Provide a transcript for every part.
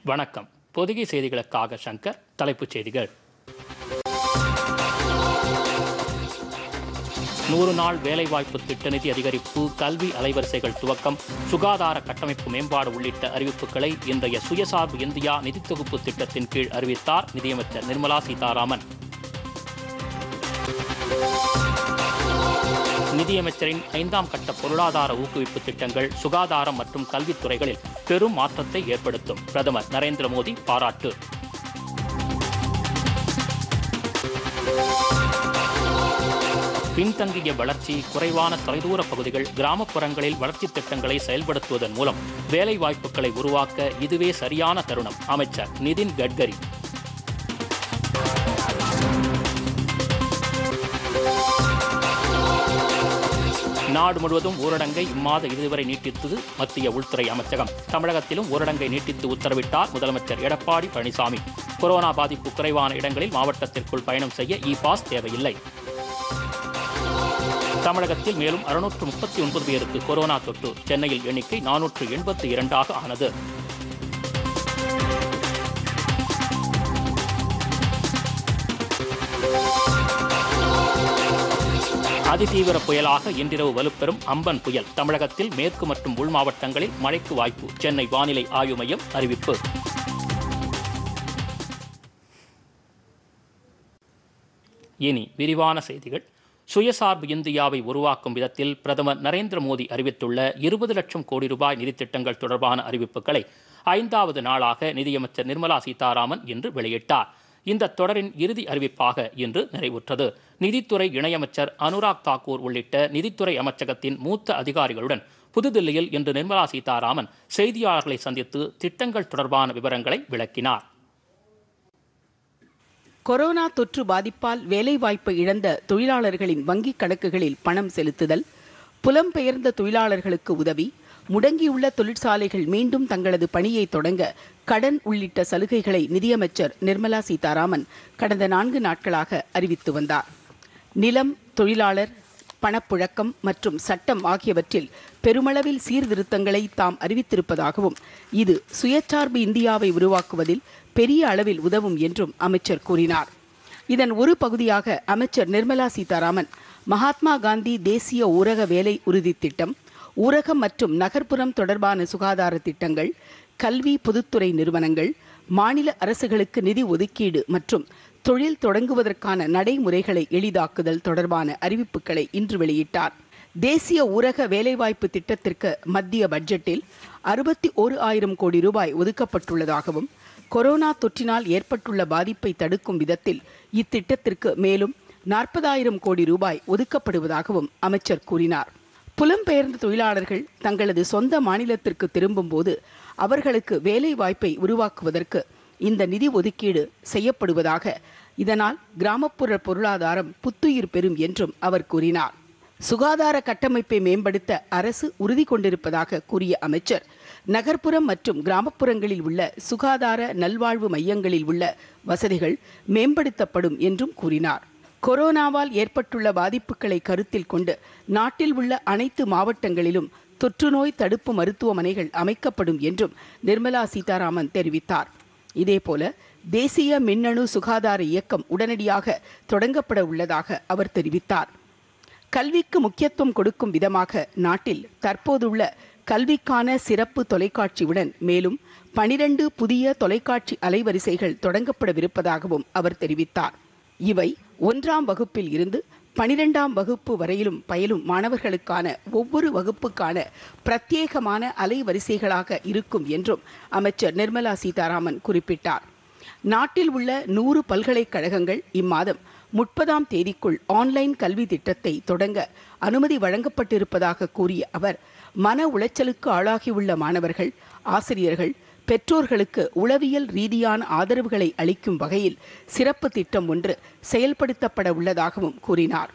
வணக்கம் பொதிகை செய்திகளுக்காக சங்கர் தலைப்புச் செய்திகள் நூறு நாள் வேலைவாய்ப்பு திட்ட நிதி அதிகரிப்பு கல்வி அலைவரிசைகள் துவக்கம் சுகாதார கட்டமைப்பு மேம்பாடு உள்ளிட்ட அறிவிப்புகளை இன்றைய சுயசார்பு இந்தியா நிதி தொகுப்பு திட்டத்தின் கீழ் அறிவித்தார் நிதியமைச்சர் நிர்மலா சீதாராமன் நிதியமைச்சரின் ஐந்தாம் கட்ட பொருளாதார ஊக்குவிப்பு திட்டங்கள் சுகாதாரம் மற்றும் கல்வித்துறைகளில் பெரும் மாற்றத்தை ஏற்படுத்தும் பிரதமர் நரேந்திர மோடி பாராட்டு பின்தங்கிய வளர்ச்சி குறைவான தொலைதூர பகுதிகள் கிராமப்புறங்களில் வளர்ச்சித் திட்டங்களை செயல்படுத்துவதன் மூலம் வேலை வாய்ப்புகளை உருவாக்க இதுவே சரியான தருணம் அமைச்சர் நிதின் கட்கரி நாடு முழுவதும் ஊரடங்கை இம்மாத இறுதி வரை நீட்டித்தது மத்திய உள்துறை அமைச்சகம் தமிழகத்திலும் ஊரடங்கை நீட்டித்து உத்தரவிட்டார் முதலமைச்சர் எடப்பாடி பழனிசாமி கொரோனா பாதிப்பு குறைவான இடங்களில் மாவட்டத்திற்குள் பயணம் செய்ய இ பாஸ் தேவையில்லை தமிழகத்தில் மேலும் அறுநூற்று முப்பத்தி ஒன்பது பேருக்கு கொரோனா தொற்று சென்னையில் எண்ணிக்கை நானூற்று எண்பத்தி இரண்டாக ஆனது அதிதீவிர புயலாக இன்றிரவு வலுப்பெறும் அம்பன் புயல் தமிழகத்தில் மேற்கு மற்றும் உள் மாவட்டங்களில் மழைக்கு வாய்ப்பு சென்னை வானிலை ஆய்வு மையம் அறிவிப்பு இனி விரிவான செய்திகள் சுயசார்பு இந்தியாவை உருவாக்கும் விதத்தில் பிரதமர் நரேந்திர மோடி அறிவித்துள்ள இருபது லட்சம் கோடி ரூபாய் நிதித்திட்டங்கள் தொடர்பான அறிவிப்புகளை ஐந்தாவது நாளாக நிதியமைச்சர் நிர்மலா சீதாராமன் இன்று வெளியிட்டார் இந்த தொடரின் இறுதி அறிவிப்பாக இன்று நிறைவுற்றது நிதித்துறை இணையமைச்சர் அனுராக் தாக்கூர் உள்ளிட்ட நிதித்துறை அமைச்சகத்தின் மூத்த அதிகாரிகளுடன் புதுதில்லியில் இன்று நிர்மலா சீதாராமன் செய்தியாளர்களை சந்தித்து திட்டங்கள் தொடர்பான விவரங்களை விளக்கினார் கொரோனா தொற்று பாதிப்பால் வேலைவாய்ப்பை இழந்த தொழிலாளர்களின் வங்கிக் கணக்குகளில் பணம் செலுத்துதல் புலம்பெயர்ந்த தொழிலாளர்களுக்கு உதவி முடங்கியுள்ள தொழிற்சாலைகள் மீண்டும் தங்களது பணியை தொடங்க கடன் உள்ளிட்ட சலுகைகளை நிதியமைச்சர் நிர்மலா சீதாராமன் கடந்த நான்கு நாட்களாக அறிவித்து வந்தார் நிலம் தொழிலாளர் பணப்புழக்கம் மற்றும் சட்டம் ஆகியவற்றில் பெருமளவில் சீர்திருத்தங்களை தாம் அறிவித்திருப்பதாகவும் இது சுயச்சார்பு இந்தியாவை உருவாக்குவதில் பெரிய அளவில் உதவும் என்றும் அமைச்சர் கூறினார் இதன் ஒரு பகுதியாக அமைச்சர் நிர்மலா சீதாராமன் மகாத்மா காந்தி தேசிய ஊரக வேலை உறுதி திட்டம் ஊரகம் மற்றும் நகர்ப்புறம் தொடர்பான சுகாதார திட்டங்கள் கல்வி பொதுத்துறை நிறுவனங்கள் மாநில அரசுகளுக்கு நிதி ஒதுக்கீடு மற்றும் தொழில் தொடங்குவதற்கான நடைமுறைகளை எளிதாக்குதல் தொடர்பான அறிவிப்புகளை இன்று வெளியிட்டார் தேசிய ஊரக வேலைவாய்ப்பு திட்டத்திற்கு மத்திய பட்ஜெட்டில் அறுபத்தி ஒரு ஆயிரம் கோடி ரூபாய் ஒதுக்கப்பட்டுள்ளதாகவும் கொரோனா தொற்றினால் ஏற்பட்டுள்ள பாதிப்பை தடுக்கும் விதத்தில் இத்திட்டத்திற்கு மேலும் நாற்பதாயிரம் கோடி ரூபாய் ஒதுக்கப்படுவதாகவும் அமைச்சர் கூறினார் புலம்பெயர்ந்த தொழிலாளர்கள் தங்களது சொந்த மாநிலத்திற்கு திரும்பும்போது அவர்களுக்கு வேலை வாய்ப்பை உருவாக்குவதற்கு இந்த நிதி ஒதுக்கீடு செய்யப்படுவதாக இதனால் கிராமப்புற பொருளாதாரம் புத்துயிர் பெறும் என்றும் அவர் கூறினார் சுகாதார கட்டமைப்பை மேம்படுத்த அரசு உறுதி கொண்டிருப்பதாக கூறிய அமைச்சர் நகர்ப்புறம் மற்றும் கிராமப்புறங்களில் உள்ள சுகாதார நல்வாழ்வு மையங்களில் உள்ள வசதிகள் மேம்படுத்தப்படும் என்றும் கூறினார் கொரோனாவால் ஏற்பட்டுள்ள பாதிப்புகளை கருத்தில் கொண்டு நாட்டில் உள்ள அனைத்து மாவட்டங்களிலும் தொற்றுநோய் தடுப்பு மருத்துவமனைகள் அமைக்கப்படும் என்றும் நிர்மலா சீதாராமன் தெரிவித்தார் இதேபோல தேசிய மின்னணு சுகாதார இயக்கம் உடனடியாக தொடங்கப்பட உள்ளதாக அவர் தெரிவித்தார் கல்விக்கு முக்கியத்துவம் கொடுக்கும் விதமாக நாட்டில் தற்போதுள்ள கல்விக்கான சிறப்பு தொலைக்காட்சியுடன் மேலும் பனிரெண்டு புதிய தொலைக்காட்சி அலைவரிசைகள் தொடங்கப்படவிருப்பதாகவும் அவர் தெரிவித்தார் இவை ஒன்றாம் வகுப்பில் இருந்து பனிரெண்டாம் வகுப்பு வரையிலும் பயிலும் மாணவர்களுக்கான ஒவ்வொரு வகுப்புக்கான பிரத்யேகமான அலைவரிசைகளாக இருக்கும் என்றும் அமைச்சர் நிர்மலா சீதாராமன் குறிப்பிட்டார் நாட்டில் உள்ள நூறு பல்கலைக்கழகங்கள் இம்மாதம் முப்பதாம் தேதிக்குள் ஆன்லைன் கல்வி திட்டத்தை தொடங்க அனுமதி வழங்கப்பட்டிருப்பதாக கூறிய அவர் மன உளைச்சலுக்கு ஆளாகியுள்ள மாணவர்கள் ஆசிரியர்கள் பெற்றோர்களுக்கு உளவியல் ரீதியான ஆதரவுகளை அளிக்கும் வகையில் சிறப்பு திட்டம் ஒன்று செயல்படுத்தப்பட உள்ளதாகவும் கூறினார்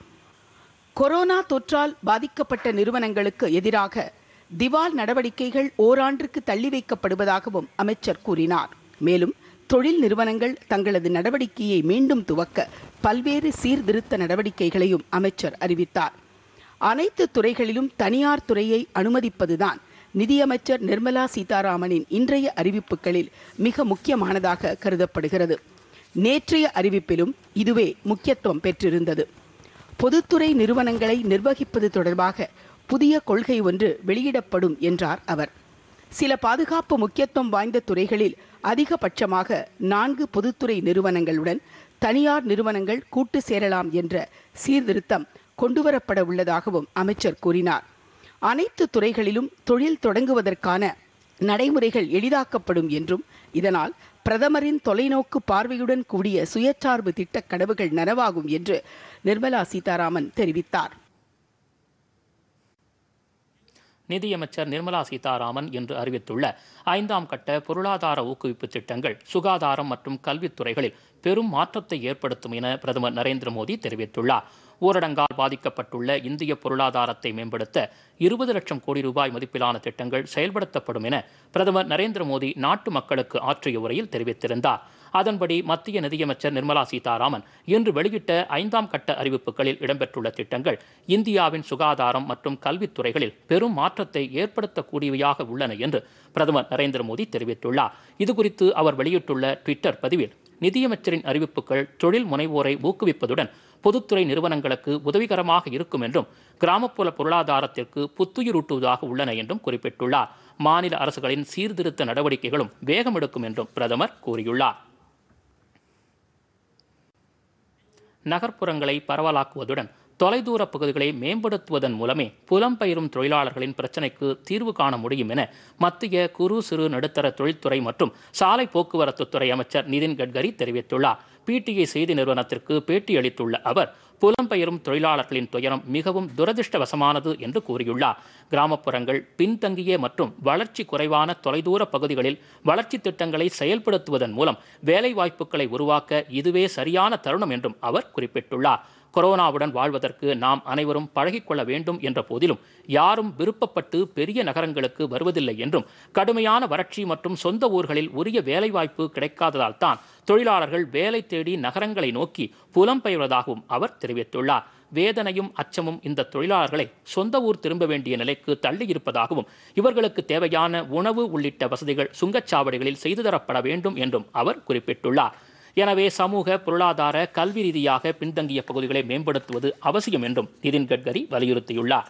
கொரோனா தொற்றால் பாதிக்கப்பட்ட நிறுவனங்களுக்கு எதிராக திவால் நடவடிக்கைகள் ஓராண்டிற்கு தள்ளி வைக்கப்படுவதாகவும் அமைச்சர் கூறினார் மேலும் தொழில் நிறுவனங்கள் தங்களது நடவடிக்கையை மீண்டும் துவக்க பல்வேறு சீர்திருத்த நடவடிக்கைகளையும் அமைச்சர் அறிவித்தார் அனைத்து துறைகளிலும் தனியார் துறையை அனுமதிப்பதுதான் நிதியமைச்சர் நிர்மலா சீதாராமனின் இன்றைய அறிவிப்புகளில் மிக முக்கியமானதாக கருதப்படுகிறது நேற்றைய அறிவிப்பிலும் இதுவே முக்கியத்துவம் பெற்றிருந்தது பொதுத்துறை நிறுவனங்களை நிர்வகிப்பது தொடர்பாக புதிய கொள்கை ஒன்று வெளியிடப்படும் என்றார் அவர் சில பாதுகாப்பு முக்கியத்துவம் வாய்ந்த துறைகளில் அதிகபட்சமாக நான்கு பொதுத்துறை நிறுவனங்களுடன் தனியார் நிறுவனங்கள் கூட்டு சேரலாம் என்ற சீர்திருத்தம் கொண்டுவரப்பட உள்ளதாகவும் அமைச்சர் கூறினார் அனைத்து துறைகளிலும் தொழில் தொடங்குவதற்கான நடைமுறைகள் எளிதாக்கப்படும் என்றும் இதனால் பிரதமரின் தொலைநோக்கு பார்வையுடன் கூடிய சுயசார்பு திட்ட கனவுகள் நனவாகும் என்று நிர்மலா சீதாராமன் தெரிவித்தார் நிதியமைச்சர் நிர்மலா சீதாராமன் என்று அறிவித்துள்ள ஐந்தாம் கட்ட பொருளாதார ஊக்குவிப்பு திட்டங்கள் சுகாதாரம் மற்றும் கல்வித்துறைகளில் பெரும் மாற்றத்தை ஏற்படுத்தும் என பிரதமர் நரேந்திர மோடி தெரிவித்துள்ளார் ஊரடங்கால் பாதிக்கப்பட்டுள்ள இந்திய பொருளாதாரத்தை மேம்படுத்த இருபது லட்சம் கோடி ரூபாய் மதிப்பிலான திட்டங்கள் செயல்படுத்தப்படும் என பிரதமர் நரேந்திர மோடி நாட்டு மக்களுக்கு ஆற்றிய உரையில் தெரிவித்திருந்தார் அதன்படி மத்திய நிதியமைச்சர் நிர்மலா சீதாராமன் இன்று வெளியிட்ட ஐந்தாம் கட்ட அறிவிப்புகளில் இடம்பெற்றுள்ள திட்டங்கள் இந்தியாவின் சுகாதாரம் மற்றும் கல்வித்துறைகளில் பெரும் மாற்றத்தை ஏற்படுத்தக்கூடியவையாக உள்ளன என்று பிரதமர் நரேந்திர மோடி தெரிவித்துள்ளார் இதுகுறித்து அவர் வெளியிட்டுள்ள ட்விட்டர் பதிவில் நிதியமைச்சரின் அறிவிப்புகள் தொழில் முனைவோரை ஊக்குவிப்பதுடன் பொதுத்துறை நிறுவனங்களுக்கு உதவிகரமாக இருக்கும் என்றும் கிராமப்புற பொருளாதாரத்திற்கு புத்துயிரூட்டுவதாக உள்ளன என்றும் குறிப்பிட்டுள்ளார் மாநில அரசுகளின் சீர்திருத்த நடவடிக்கைகளும் வேகம் எடுக்கும் என்றும் பிரதமர் கூறியுள்ளார் நகர்ப்புறங்களை பரவலாக்குவதுடன் தொலைதூர பகுதிகளை மேம்படுத்துவதன் மூலமே புலம்பெயரும் தொழிலாளர்களின் பிரச்சினைக்கு தீர்வு காண முடியும் என மத்திய குறு சிறு நடுத்தர தொழில்துறை மற்றும் சாலை போக்குவரத்து துறை அமைச்சர் நிதின் கட்கரி தெரிவித்துள்ளார் பிடிஐ செய்தி நிறுவனத்திற்கு பேட்டியளித்துள்ள அவர் புலம்பெயரும் தொழிலாளர்களின் துயரம் மிகவும் துரதிருஷ்டவசமானது என்று கூறியுள்ளார் கிராமப்புறங்கள் பின்தங்கிய மற்றும் வளர்ச்சி குறைவான தொலைதூர பகுதிகளில் வளர்ச்சி திட்டங்களை செயல்படுத்துவதன் மூலம் வேலைவாய்ப்புகளை உருவாக்க இதுவே சரியான தருணம் என்றும் அவர் குறிப்பிட்டுள்ளார் கொரோனாவுடன் வாழ்வதற்கு நாம் அனைவரும் பழகிக்கொள்ள வேண்டும் என்ற போதிலும் யாரும் விருப்பப்பட்டு பெரிய நகரங்களுக்கு வருவதில்லை என்றும் கடுமையான வறட்சி மற்றும் சொந்த ஊர்களில் உரிய வேலைவாய்ப்பு கிடைக்காததால் தான் தொழிலாளர்கள் வேலை தேடி நகரங்களை நோக்கி புலம்பெயர்வதாகவும் அவர் தெரிவித்துள்ளார் வேதனையும் அச்சமும் இந்த தொழிலாளர்களை சொந்த ஊர் திரும்ப வேண்டிய நிலைக்கு தள்ளியிருப்பதாகவும் இவர்களுக்கு தேவையான உணவு உள்ளிட்ட வசதிகள் சுங்கச்சாவடிகளில் செய்து தரப்பட வேண்டும் என்றும் அவர் குறிப்பிட்டுள்ளார் எனவே சமூக பொருளாதார கல்வி ரீதியாக பின்தங்கிய பகுதிகளை மேம்படுத்துவது அவசியம் என்றும் நிதின் கட்கரி வலியுறுத்தியுள்ளார்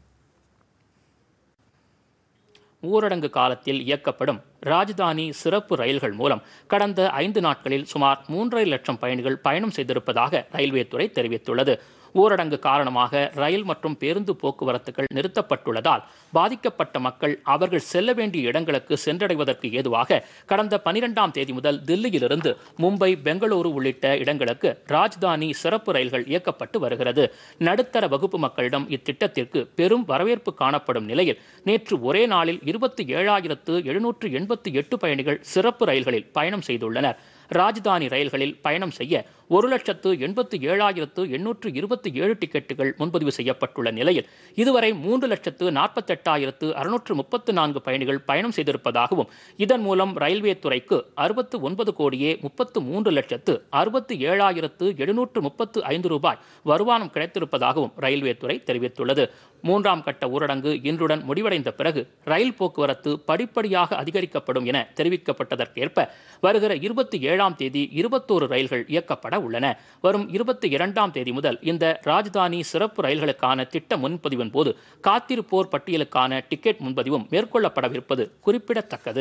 ஊரடங்கு காலத்தில் இயக்கப்படும் ராஜதானி சிறப்பு ரயில்கள் மூலம் கடந்த ஐந்து நாட்களில் சுமார் மூன்றரை லட்சம் பயணிகள் பயணம் செய்திருப்பதாக ரயில்வே துறை தெரிவித்துள்ளது ஊரடங்கு காரணமாக ரயில் மற்றும் பேருந்து போக்குவரத்துகள் நிறுத்தப்பட்டுள்ளதால் பாதிக்கப்பட்ட மக்கள் அவர்கள் செல்ல வேண்டிய இடங்களுக்கு சென்றடைவதற்கு ஏதுவாக கடந்த பனிரெண்டாம் தேதி முதல் தில்லியிலிருந்து மும்பை பெங்களூரு உள்ளிட்ட இடங்களுக்கு ராஜ்தானி சிறப்பு ரயில்கள் இயக்கப்பட்டு வருகிறது நடுத்தர வகுப்பு மக்களிடம் இத்திட்டத்திற்கு பெரும் வரவேற்பு காணப்படும் நிலையில் நேற்று ஒரே நாளில் இருபத்தி ஏழாயிரத்து எழுநூற்று எண்பத்தி எட்டு பயணிகள் சிறப்பு ரயில்களில் பயணம் செய்துள்ளனர் ராஜதானி ரயில்களில் பயணம் செய்ய ஒரு லட்சத்து எண்பத்து ஏழாயிரத்து எண்ணூற்று இருபத்தி ஏழு டிக்கெட்டுகள் முன்பதிவு செய்யப்பட்டுள்ள நிலையில் இதுவரை மூன்று லட்சத்து நாற்பத்தெட்டாயிரத்து அறுநூற்று முப்பத்து நான்கு பயணிகள் பயணம் செய்திருப்பதாகவும் இதன் மூலம் ரயில்வே துறைக்கு அறுபத்து ஒன்பது கோடியே முப்பத்து மூன்று லட்சத்து அறுபத்தி ஏழாயிரத்து எழுநூற்று முப்பத்து ஐந்து ரூபாய் வருமானம் கிடைத்திருப்பதாகவும் ரயில்வே துறை தெரிவித்துள்ளது மூன்றாம் கட்ட ஊரடங்கு இன்றுடன் முடிவடைந்த பிறகு ரயில் போக்குவரத்து படிப்படியாக அதிகரிக்கப்படும் என தெரிவிக்கப்பட்டதற்கேற்ப வருகிற இருபத்தி ஏழாம் தேதி இருபத்தோரு ரயில்கள் இயக்கப்பட உள்ளன வரும் இருபத்தி இரண்டாம் தேதி முதல் இந்த ராஜதானி சிறப்பு ரயில்களுக்கான திட்ட முன்பதிவின் போது காத்திருப்போர் பட்டியலுக்கான டிக்கெட் முன்பதிவும் மேற்கொள்ளப்படவிருப்பது குறிப்பிடத்தக்கது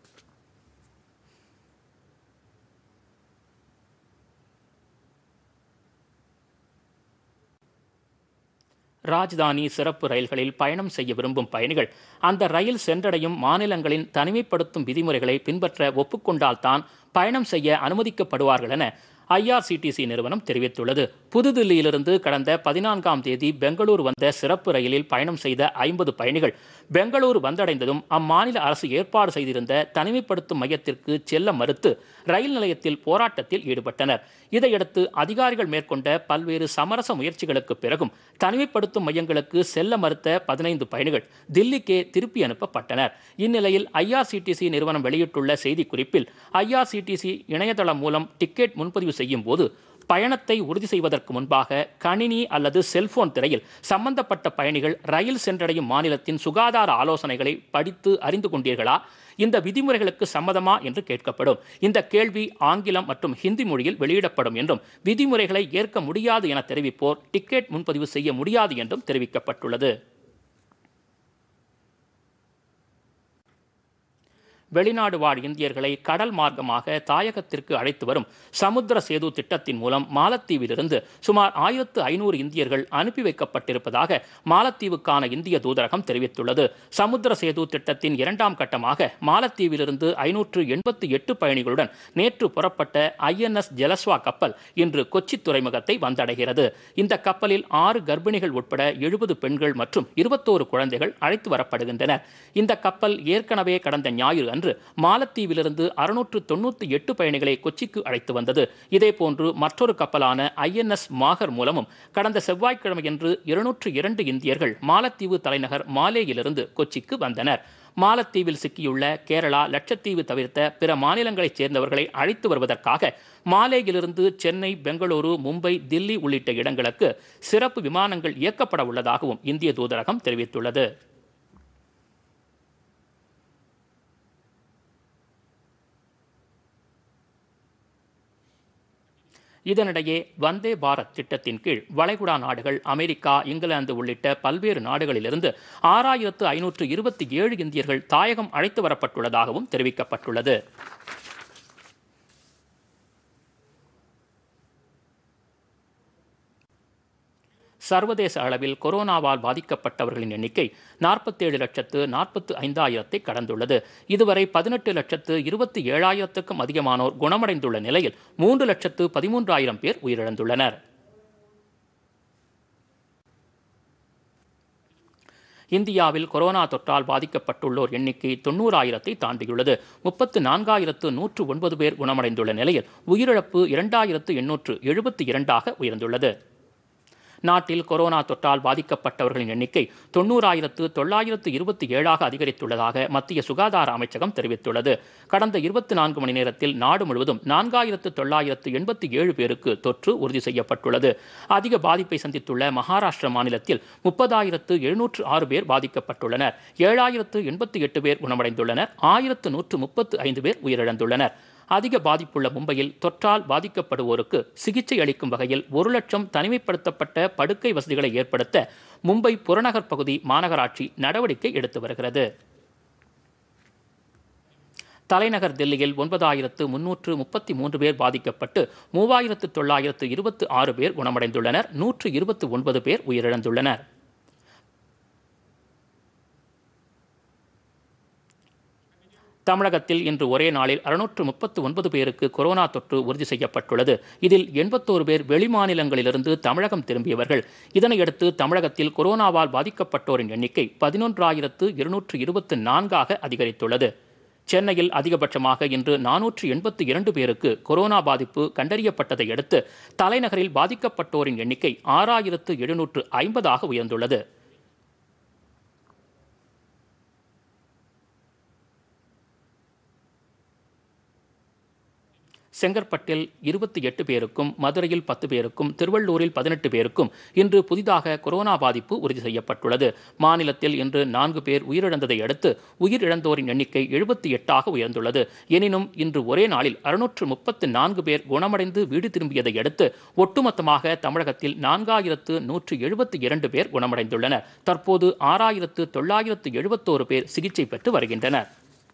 ராஜதானி சிறப்பு ரயில்களில் பயணம் செய்ய விரும்பும் பயணிகள் அந்த ரயில் சென்றடையும் மாநிலங்களின் தனிமைப்படுத்தும் விதிமுறைகளை பின்பற்ற ஒப்புக்கொண்டால்தான் பயணம் செய்ய அனுமதிக்கப்படுவார்கள் என ஐஆர்சிடிசி நிறுவனம் தெரிவித்துள்ளது புதுதில்லியிலிருந்து கடந்த பதினான்காம் தேதி பெங்களூரு வந்த சிறப்பு ரயிலில் பயணம் செய்த ஐம்பது பயணிகள் பெங்களூரு வந்தடைந்ததும் அம்மாநில அரசு ஏற்பாடு செய்திருந்த தனிமைப்படுத்தும் மையத்திற்கு செல்ல மறுத்து ரயில் நிலையத்தில் போராட்டத்தில் ஈடுபட்டனர் இதையடுத்து அதிகாரிகள் மேற்கொண்ட பல்வேறு சமரச முயற்சிகளுக்கு பிறகும் தனிமைப்படுத்தும் மையங்களுக்கு செல்ல மறுத்த பதினைந்து பயணிகள் தில்லிக்கே திருப்பி அனுப்பப்பட்டனர் இந்நிலையில் ஐஆர்சிடிசி நிறுவனம் வெளியிட்டுள்ள செய்திக்குறிப்பில் ஐஆர்சிடிசி இணையதளம் மூலம் டிக்கெட் முன்பதிவு செய்யும் போது பயணத்தை உறுதி செய்வதற்கு முன்பாக கணினி அல்லது செல்போன் திரையில் சம்பந்தப்பட்ட பயணிகள் ரயில் சென்றடையும் மாநிலத்தின் சுகாதார ஆலோசனைகளை படித்து அறிந்து கொண்டீர்களா இந்த விதிமுறைகளுக்கு சம்மதமா என்று கேட்கப்படும் இந்த கேள்வி ஆங்கிலம் மற்றும் ஹிந்தி மொழியில் வெளியிடப்படும் என்றும் விதிமுறைகளை ஏற்க முடியாது என தெரிவிப்போர் டிக்கெட் முன்பதிவு செய்ய முடியாது என்றும் தெரிவிக்கப்பட்டுள்ளது வெளிநாடு வாழ் இந்தியர்களை கடல் மார்க்கமாக தாயகத்திற்கு அழைத்து வரும் சமுத்திர சேது திட்டத்தின் மூலம் மாலத்தீவிலிருந்து சுமார் ஆயிரத்து ஐநூறு இந்தியர்கள் அனுப்பி வைக்கப்பட்டிருப்பதாக மாலத்தீவுக்கான இந்திய தூதரகம் தெரிவித்துள்ளது சமுத்திர சேது திட்டத்தின் இரண்டாம் கட்டமாக மாலத்தீவிலிருந்து ஐநூற்று எண்பத்தி எட்டு பயணிகளுடன் நேற்று புறப்பட்ட ஐஎன்எஸ் ஜலஸ்வா கப்பல் இன்று கொச்சி துறைமுகத்தை வந்தடைகிறது இந்த கப்பலில் ஆறு கர்ப்பிணிகள் உட்பட எழுபது பெண்கள் மற்றும் இருபத்தோரு குழந்தைகள் அழைத்து வரப்படுகின்றனர் இந்த கப்பல் ஏற்கனவே கடந்த ஞாயிறு அன்று மாலத்தீவிலிருந்து அறுநூற்று தொண்ணூற்றி எட்டு பயணிகளை கொச்சிக்கு அழைத்து வந்தது இதேபோன்று மற்றொரு கப்பலான ஐஎன்எஸ் மாகர் மூலமும் கடந்த செவ்வாய்க்கிழமையன்று இருநூற்று இரண்டு இந்தியர்கள் மாலத்தீவு தலைநகர் மாலேயிலிருந்து கொச்சிக்கு வந்தனர் மாலத்தீவில் சிக்கியுள்ள கேரளா லட்சத்தீவு தவிர்த்த பிற மாநிலங்களைச் சேர்ந்தவர்களை அழைத்து வருவதற்காக மாலேயிலிருந்து சென்னை பெங்களூரு மும்பை தில்லி உள்ளிட்ட இடங்களுக்கு சிறப்பு விமானங்கள் இயக்கப்பட உள்ளதாகவும் இந்திய தூதரகம் தெரிவித்துள்ளது இதனிடையே வந்தே பாரத் திட்டத்தின் கீழ் வளைகுடா நாடுகள் அமெரிக்கா இங்கிலாந்து உள்ளிட்ட பல்வேறு நாடுகளிலிருந்து ஆறாயிரத்து ஐநூற்று இருபத்தி ஏழு இந்தியர்கள் தாயகம் அழைத்து வரப்பட்டுள்ளதாகவும் தெரிவிக்கப்பட்டுள்ளது சர்வதேச அளவில் கொரோனாவால் பாதிக்கப்பட்டவர்களின் எண்ணிக்கை நாற்பத்தேழு லட்சத்து நாற்பத்து ஐந்தாயிரத்தை கடந்துள்ளது இதுவரை பதினெட்டு லட்சத்து இருபத்தி ஏழாயிரத்துக்கும் அதிகமானோர் குணமடைந்துள்ள நிலையில் மூன்று லட்சத்து பதிமூன்றாயிரம் பேர் உயிரிழந்துள்ளனர் இந்தியாவில் கொரோனா தொற்றால் பாதிக்கப்பட்டுள்ளோர் எண்ணிக்கை தொண்ணூறாயிரத்தை தாண்டியுள்ளது முப்பத்து நான்காயிரத்து நூற்று ஒன்பது பேர் குணமடைந்துள்ள நிலையில் உயிரிழப்பு இரண்டாயிரத்து எண்ணூற்று எழுபத்தி இரண்டாக உயர்ந்துள்ளது நாட்டில் கொரோனா தொற்றால் பாதிக்கப்பட்டவர்களின் எண்ணிக்கை தொண்ணூறாயிரத்து தொள்ளாயிரத்து இருபத்தி ஏழாக அதிகரித்துள்ளதாக மத்திய சுகாதார அமைச்சகம் தெரிவித்துள்ளது கடந்த இருபத்தி நான்கு மணி நேரத்தில் நாடு முழுவதும் நான்காயிரத்து தொள்ளாயிரத்து எண்பத்தி ஏழு பேருக்கு தொற்று உறுதி செய்யப்பட்டுள்ளது அதிக பாதிப்பை சந்தித்துள்ள மகாராஷ்டிர மாநிலத்தில் முப்பதாயிரத்து எழுநூற்று ஆறு பேர் பாதிக்கப்பட்டுள்ளனர் ஏழாயிரத்து எண்பத்தி எட்டு பேர் குணமடைந்துள்ளனர் ஆயிரத்து நூற்று முப்பத்து ஐந்து பேர் உயிரிழந்துள்ளனர் அதிக பாதிப்புள்ள மும்பையில் தொற்றால் பாதிக்கப்படுவோருக்கு சிகிச்சை அளிக்கும் வகையில் ஒரு லட்சம் தனிமைப்படுத்தப்பட்ட படுக்கை வசதிகளை ஏற்படுத்த மும்பை புறநகர் பகுதி மாநகராட்சி நடவடிக்கை எடுத்து வருகிறது தலைநகர் தில்லியில் ஒன்பதாயிரத்து முன்னூற்று முப்பத்தி மூன்று பேர் பாதிக்கப்பட்டு மூவாயிரத்து தொள்ளாயிரத்து இருபத்து ஆறு பேர் குணமடைந்துள்ளனர் நூற்று இருபத்து ஒன்பது பேர் உயிரிழந்துள்ளனர் தமிழகத்தில் இன்று ஒரே நாளில் அறுநூற்று முப்பத்து ஒன்பது பேருக்கு கொரோனா தொற்று உறுதி செய்யப்பட்டுள்ளது இதில் எண்பத்தோரு பேர் வெளிமாநிலங்களிலிருந்து தமிழகம் திரும்பியவர்கள் இதனையடுத்து தமிழகத்தில் கொரோனாவால் பாதிக்கப்பட்டோரின் எண்ணிக்கை பதினொன்றாயிரத்து இருநூற்று இருபத்து நான்காக அதிகரித்துள்ளது சென்னையில் அதிகபட்சமாக இன்று நானூற்று எண்பத்தி இரண்டு பேருக்கு கொரோனா பாதிப்பு கண்டறியப்பட்டதை அடுத்து தலைநகரில் பாதிக்கப்பட்டோரின் எண்ணிக்கை ஆறாயிரத்து எழுநூற்று ஐம்பதாக உயர்ந்துள்ளது செங்கற்பட்டில் இருபத்தி எட்டு பேருக்கும் மதுரையில் பத்து பேருக்கும் திருவள்ளூரில் பதினெட்டு பேருக்கும் இன்று புதிதாக கொரோனா பாதிப்பு உறுதி செய்யப்பட்டுள்ளது மாநிலத்தில் இன்று நான்கு பேர் உயிரிழந்ததை அடுத்து உயிரிழந்தோரின் எண்ணிக்கை எழுபத்தி எட்டாக உயர்ந்துள்ளது எனினும் இன்று ஒரே நாளில் அறுநூற்று முப்பத்து நான்கு பேர் குணமடைந்து வீடு திரும்பியதை அடுத்து ஒட்டுமொத்தமாக தமிழகத்தில் நான்காயிரத்து நூற்று எழுபத்தி இரண்டு பேர் குணமடைந்துள்ளனர் தற்போது ஆறாயிரத்து தொள்ளாயிரத்து எழுபத்தோரு பேர் சிகிச்சை பெற்று வருகின்றனர்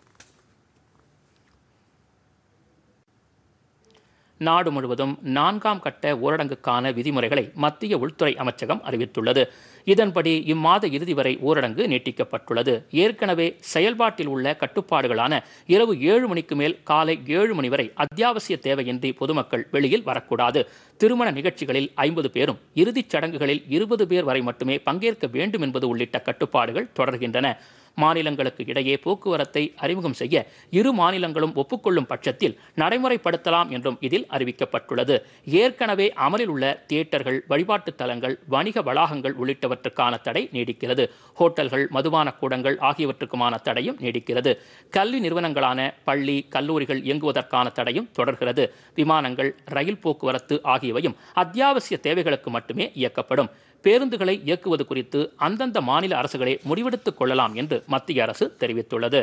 நாடு முழுவதும் நான்காம் கட்ட ஊரடங்குக்கான விதிமுறைகளை மத்திய உள்துறை அமைச்சகம் அறிவித்துள்ளது இதன்படி இம்மாத இறுதி வரை ஊரடங்கு நீட்டிக்கப்பட்டுள்ளது ஏற்கனவே செயல்பாட்டில் உள்ள கட்டுப்பாடுகளான இரவு ஏழு மணிக்கு மேல் காலை ஏழு மணி வரை அத்தியாவசிய தேவையின்றி பொதுமக்கள் வெளியில் வரக்கூடாது திருமண நிகழ்ச்சிகளில் ஐம்பது பேரும் இறுதிச் சடங்குகளில் இருபது பேர் வரை மட்டுமே பங்கேற்க வேண்டும் என்பது உள்ளிட்ட கட்டுப்பாடுகள் தொடர்கின்றன மாநிலங்களுக்கு இடையே போக்குவரத்தை அறிமுகம் செய்ய இரு மாநிலங்களும் ஒப்புக்கொள்ளும் பட்சத்தில் நடைமுறைப்படுத்தலாம் என்றும் இதில் அறிவிக்கப்பட்டுள்ளது ஏற்கனவே அமலில் உள்ள தியேட்டர்கள் வழிபாட்டுத் தலங்கள் வணிக வளாகங்கள் உள்ளிட்டவற்றுக்கான தடை நீடிக்கிறது ஹோட்டல்கள் மதுபான கூடங்கள் ஆகியவற்றுக்குமான தடையும் நீடிக்கிறது கல்வி நிறுவனங்களான பள்ளி கல்லூரிகள் இயங்குவதற்கான தடையும் தொடர்கிறது விமானங்கள் ரயில் போக்குவரத்து ஆகியவையும் அத்தியாவசிய தேவைகளுக்கு மட்டுமே இயக்கப்படும் பேருந்துகளை இயக்குவது குறித்து அந்தந்த மாநில அரசுகளே முடிவெடுத்துக் கொள்ளலாம் என்று மத்திய அரசு தெரிவித்துள்ளது